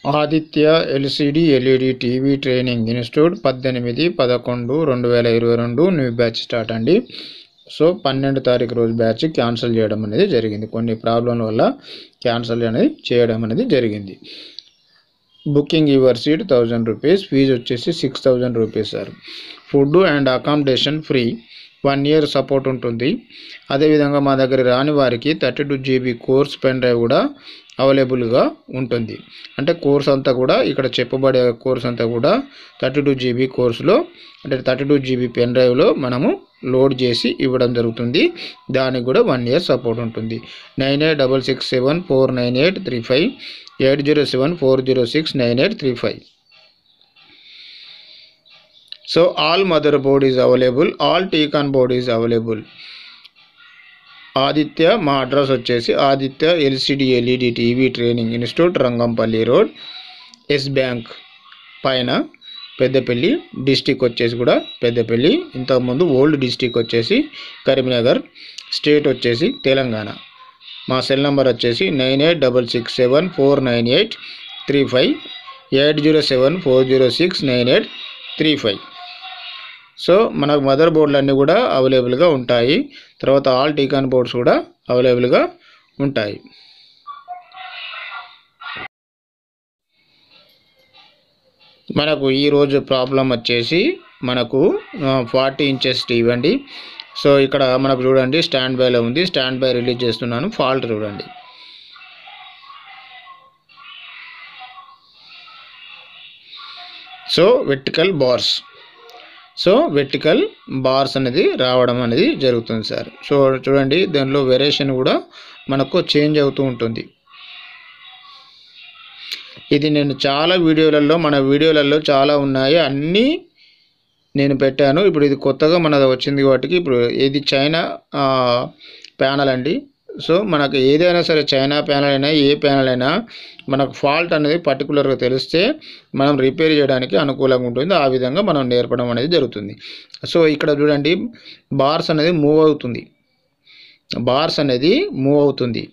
Aditya LCD LED TV training institute పద్దెనిమిది పదకొండు రెండు వేల ఇరవై రెండు న్యూ బ్యాచ్ స్టార్ట్ అండి సో పన్నెండు తారీఖు రోజు బ్యాచ్ క్యాన్సిల్ చేయడం అనేది జరిగింది కొన్ని ప్రాబ్లంల వల్ల క్యాన్సిల్ అనేది చేయడం అనేది జరిగింది booking your seat thousand rupees fee వచ్చేసి six thousand rupees sir food and accommodation free one year support ఉంటుంది అదేవిధంగా మా దగ్గర రాని వారికి thirty two GB course pen drive కూడా అవైలబుల్గా ఉంటుంది అంటే కోర్స్ అంతా కూడా ఇక్కడ చెప్పబడే కోర్స్ అంతా కూడా థర్టీ టూ జీబీ కోర్సులో అంటే థర్టీ టూ జీబీ పెన్ డ్రైవ్లో మనము లోడ్ చేసి ఇవ్వడం జరుగుతుంది దానికి కూడా వన్ ఇయర్ సపోర్ట్ ఉంటుంది nine eight double six seven four nine eight three five eight zero seven four zero six nine eight three five so all motherboard is available all T con board is available Aditya మా address వచ్చేసి Aditya LCD LED TV training institute Rangampalli road S bank పైన Peddapalli district వచ్చేసి కూడా పెద్దపల్లి ఇంతకుముందు old district వచ్చేసి Karimnagar state వచ్చేసి తెలంగాణ మా cell number వచ్చేసి nine eight double six seven four nine eight three five eight zero seven four zero six nine eight three five so మనకు మదర్ బోర్డులు అన్నీ కూడా అవైలబుల్గా ఉంటాయి తర్వాత ఆల్ టీకాన్ బోర్డ్స్ కూడా అవైలబుల్గా ఉంటాయి మనకు ఈరోజు ప్రాబ్లం వచ్చేసి మనకు ఫార్టీ ఇంచెస్ టీవీ అండి సో ఇక్కడ మనకు చూడండి స్టాండ్ బైలో ఉంది స్టాండ్ బై రిలీజ్ చేస్తున్నాను ఫాల్ట్ చూడండి so vertical bars so vertical bars అనేది రావడం అనేది జరుగుతుంది సార్ సో చూడండి దానిలో వేరియేషన్ కూడా మనకు చేంజ్ అవుతూ ఉంటుంది ఇది నేను చాలా వీడియోలలో మన వీడియోలలో చాలా ఉన్నాయి అన్నీ నేను పెట్టాను ఇప్పుడు ఇది కొత్తగా మనది వచ్చింది వాటికి ఇప్పుడు ఇది చైనా ప్యానల్ అండి సో మనకు ఏదైనా సరే చైనా ప్యానల్ అయినా ఏ ప్యానల్ అయినా మనకు ఫాల్ట్ అనేది పర్టికులర్గా తెలిస్తే మనం రిపేర్ చేయడానికి అనుకూలంగా ఉంటుంది ఆ విధంగా మనం నేర్పడం అనేది జరుగుతుంది సో ఇక్కడ చూడండి బార్స్ అనేది మూవ్ అవుతుంది బార్స్ అనేది మూవ్ అవుతుంది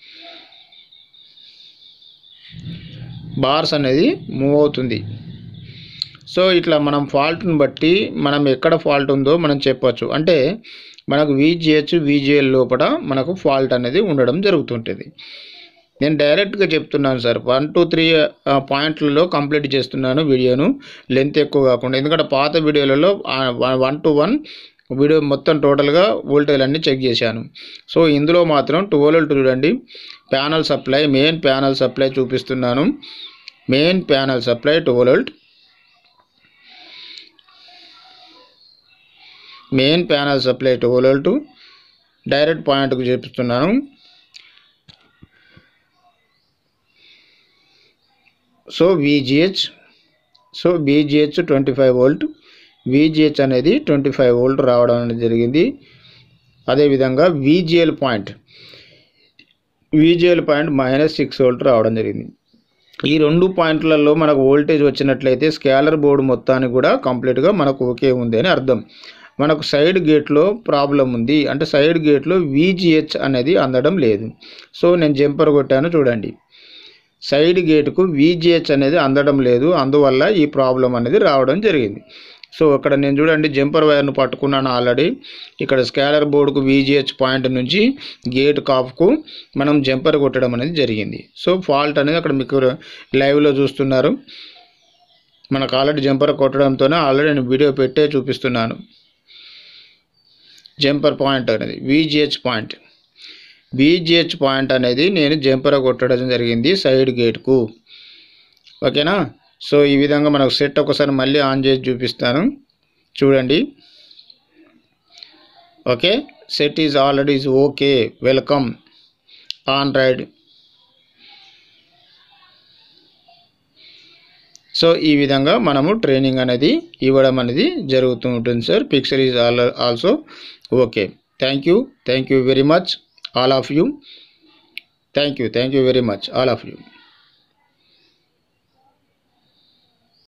బార్స్ అనేది మూవ్ అవుతుంది సో ఇట్లా మనం ఫాల్ట్ని బట్టి మనం ఎక్కడ ఫాల్ట్ ఉందో మనం చెప్పచ్చు అంటే మనకు విజిహెచ్ విజిఎల్ లోపల మనకు ఫాల్ట్ అనేది ఉండడం జరుగుతుంటుంది నేను డైరెక్ట్గా చెప్తున్నాను సార్ వన్ టూ త్రీ పాయింట్లలో కంప్లీట్ చేస్తున్నాను వీడియోను లెంత్ ఎక్కువ కాకుండా ఎందుకంటే పాత వీడియోలలో వన్ టు వన్ వీడియో మొత్తం టోటల్గా వోల్టేజ్ అన్ని చెక్ చేశాను సో ఇందులో మాత్రం ట్వెల్వ్ చూడండి panel supply main panel supply చూపిస్తున్నాను main panel supply twelve main panel supply twelve to direct పాయింట్కు చూపిస్తున్నాను so VGH so VGH twenty five volt VGH అనేది ట్వంటీ ఫైవ్ వోల్ట్ రావడం అనేది జరిగింది అదేవిధంగా VGL point VGL point minus six volt రావడం జరిగింది ఈ రెండు పాయింట్లలో మనకు వోల్టేజ్ వచ్చినట్లయితే స్కేలర్ బోర్డు మొత్తానికి కూడా కంప్లీట్గా మనకు ఓకే ఉంది అని అర్థం మనకు సైడ్ గేట్లో ప్రాబ్లం ఉంది అంటే సైడ్ గేట్లో విజిహెచ్ అనేది అందడం లేదు సో నేను జంపర్ కొట్టాను చూడండి సైడ్ గేటుకు విజిహెచ్ అనేది అందడం లేదు అందువల్ల ఈ ప్రాబ్లం అనేది రావడం జరిగింది సో ఇక్కడ నేను చూడండి జంపర్ వైర్ను పట్టుకున్నాను ఆల్రెడీ ఇక్కడ స్కేలర్ బోర్డుకు విజిహెచ్ పాయింట్ నుంచి గేట్ కాఫ్కు మనం జంపర్ కొట్టడం అనేది జరిగింది సో ఫాల్ట్ అనేది అక్కడ మీకు లైవ్లో చూస్తున్నారు మనకు ఆల్రెడీ జంపర్ కొట్టడంతోనే ఆల్రెడీ నేను వీడియో పెట్టే చూపిస్తున్నాను జంపర్ పాయింట్ అనేది విజిహెచ్ పాయింట్ విజిహెచ్ పాయింట్ అనేది నేను జంపర్ కొట్టడం జరిగింది సైడ్ గేట్కు ఓకేనా సో ఈ విధంగా మనకు సెట్ ఒకసారి మళ్ళీ ఆన్ చేసి చూపిస్తాను చూడండి okay set is already is okay welcome on ride so ఈ విధంగా మనము ట్రైనింగ్ అనేది ఇవ్వడం అనేది జరుగుతూ ఉంటుంది sir picture is all also okay thank you thank you very much all of you thank you thank you very much all of you